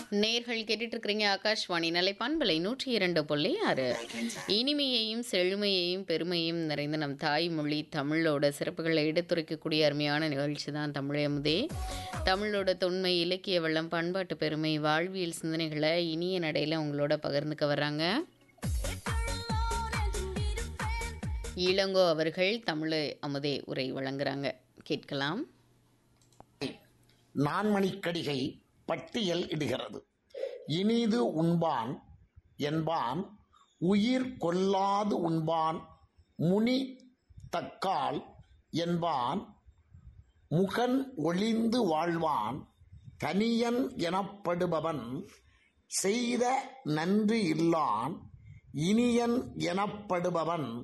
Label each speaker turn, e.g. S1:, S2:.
S1: நேர்கள் கேட்டுட்டு இருக்கிறீங்க ஆகாஷ்வாணி நிலைப்பான்பலை நூற்றி இரண்டு புள்ளி ஆறு இனிமையையும் செழுமையையும் பெருமையும் நிறைந்த நம் தாய்மொழி தமிழோட சிறப்புகளை எடுத்துரைக்கக்கூடிய அருமையான நிகழ்ச்சி தான் தமிழமுதே தமிழோட தொன்மை இலக்கிய வளம் பண்பாட்டு பெருமை வாழ்வியல் சிந்தனைகளை இனிய நடையில் உங்களோட பகிர்ந்துக்க வர்றாங்க இளங்கோ அவர்கள் தமிழ் அமுதே உரை வழங்குறாங்க கேட்கலாம்
S2: நான்மணிக்கடிகை பட்டியல் இடுகிறது இனிது உண்பான் என்பான் உயிர் கொல்லாது உண்பான் முனி தக்கால் என்பான் முகன் ஒளிந்து வாழ்வான் கனியன் எனப்படுபவன் செய்த நன்றி இல்லான் இனியன் எனப்படுபவன்